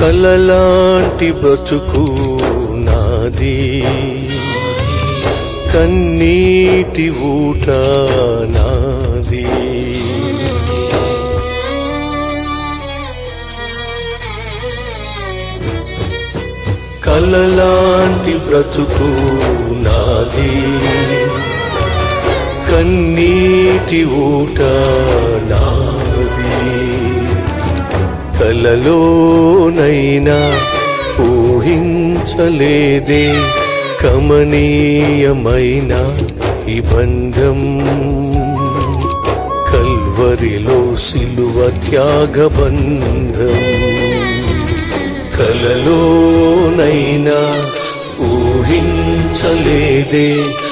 కలలాంటి బ్రతుకు నాది కన్నీటి ఊట నాది కలలాంటి బ్రతుకు నాది కన్నీటి ఊట నాది కలలోనైనా ఊహించలేదే కమనీయమైన ఈ బంధం కల్వరిలో సిలువ త్యాగబంధం కలలోనైనా ఊహించలేదే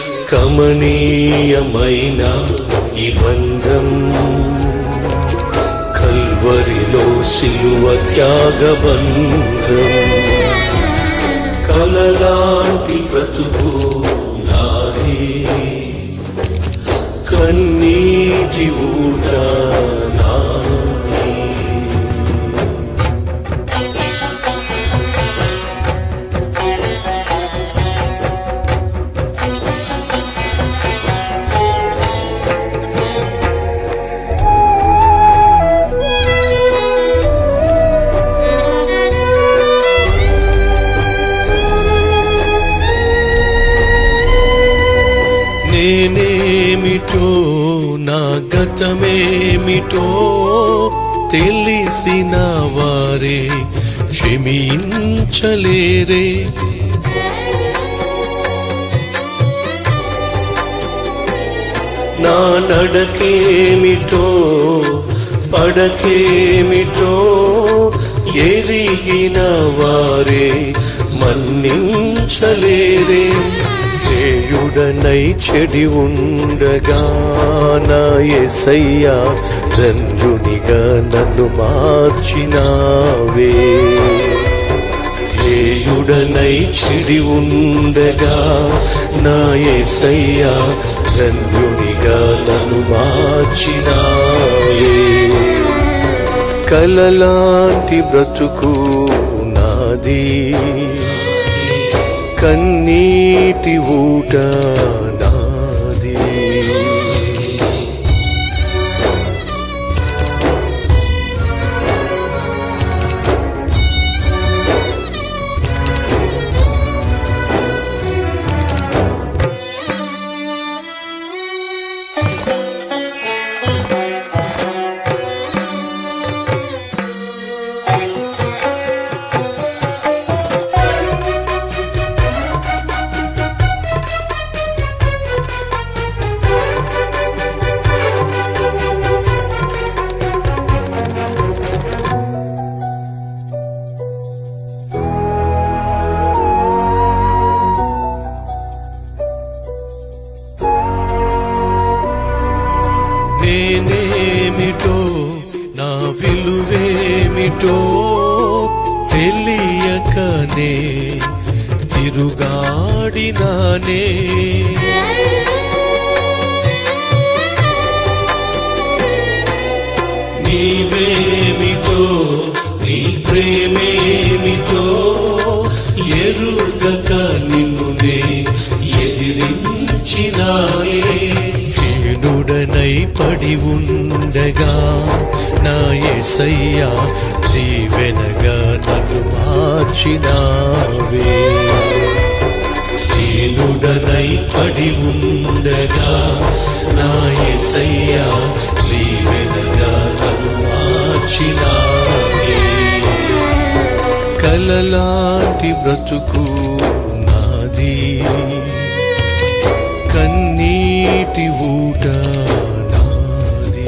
కమనీయమైన ఈ బంధం కల్వరిలో సిలువ త్యాగబంధం కలలాంటి బ్రతుకు నాది కన్నీటి ఊట నాది నేనేమిటో నా గతమేమిటో తెలిసిన వారే క్షమించలేరే నా నడకేమిటో పడకేమిటో ఎరిగిన వారే మన్నించలేరే హేయుడనై చెడి ఉండగా నా ఎసయ్యా ధన్యునిగా నన్ను మార్చినావే హేయుడనై చెడి ఉండగా నా ఎసయ్యా ధన్యునిగా నన్ను మార్చినావే కలలాంటి బ్రతుకు నాది కన్నీటి ఊట నాది నేనేమిటో నా విలువేమిటో తెలియకనే తిరుగాడినానే నీవేమిటో నీ ప్రేమేమిటో ఎరుగక నిన్నునే ఎదిరించినాయే హీనుడనై పడి ఉండగా నా ఎసయ్యా దీవెనగా నన్ను మార్చినావే హీనుడనై పడి ఉండగా నా ఎసయ్యా దీవెనగా నన్ను మార్చినావే కలలాంటి బ్రతుకు నాది కన్నీటి ఊట నాది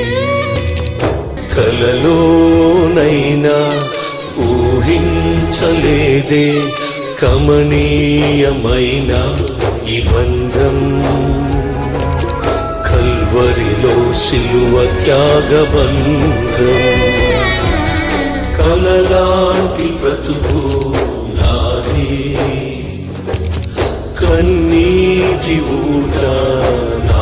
కలలోనైనా ఊహించలేదే కమనీయమైన ఈ బంధం కల్వరిలో సిలువ త్యాగబంధం కలలాంటి బ్రతుకు నాది కన్నీటి ఊట